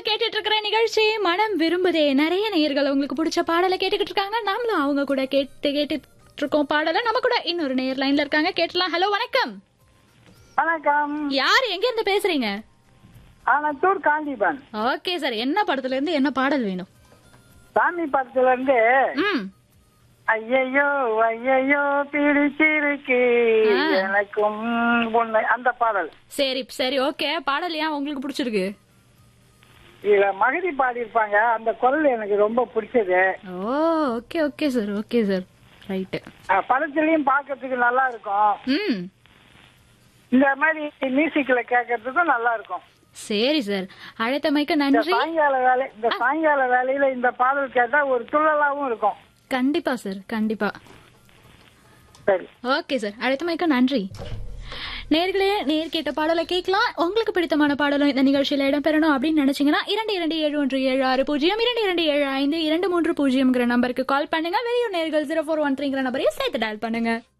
கேட்டுட்டு இருக்கிற நிகழ்ச்சி மனம் விரும்புதே நிறைய நேயர்கள் உங்களுக்கு பிடிச்ச பாடலை கேட்டுக்கிட்டு இருக்காங்க நாமளும் அவங்க கூட கேட்டு கேட்டுட்டு இருக்கோம் பாடலை நம்ம கூட இன்னொரு நேயர் லைன்ல இருக்காங்க கேட்டலாம் ஹலோ வணக்கம் வணக்கம் யார் எங்க இருந்து பேசுறீங்க ஆனத்தூர் காந்திபன் ஓகே சார் என்ன படத்துல இருந்து என்ன பாடல் வேணும் சாமி படத்துல இருந்து ம் ஐயையோ ஐயையோ பிடிச்சிருக்கு ஆ. எனக்கும் உன்னை அந்த பாடல் சரி சரி ஓகே பாடல் ஏன் உங்களுக்கு பிடிச்சிருக்கு இதுல மகதி பாடியிருப்பாங்க அந்த குரல் எனக்கு ரொம்ப பிடிச்சது oh okay okay sir okay sir right ah, படத்துலயும் பார்க்கிறதுக்கு நல்லா இருக்கும் ம் இந்த மாதிரி மியூசிக்ல கேட்கறதுக்கும் நல்லா இருக்கும் சரி சார் அழைத்தமைக்கு இந்த நன்றி சாயங்கால வேலை இந்த சாயங்கால வேலையில இந்த பாடல் கேட்டா ஒரு துள்ளலாவும் இருக்கும் கண்டிப்பா சார் கண்டிப்பா சரி ஓகே சார் அழைத்தமைக்கு நன்றி நேர்களே நேர் கேட்ட பாடலை கேட்கலாம் உங்களுக்கு பிடித்தமான பாடலும் இந்த நிகழ்ச்சியில இடம்பெறணும் அப்படின்னு நினைச்சீங்கன்னா இரண்டு இரண்டு ஏழு ஒன்று ஏழு ஆறு பூஜ்ஜியம் இரண்டு இரண்டு ஏழு ஐந்து இரண்டு மூன்று பூஜ்ஜியம்ங்கிற நம்பருக்கு கால் பண்ணுங்க வெளியூர் நேர்கள் ஜீரோ ஃபோர் ஒன் த்ரீங்கிற நம்பரையும் சேர்த்து டயல் பண்ணுங்க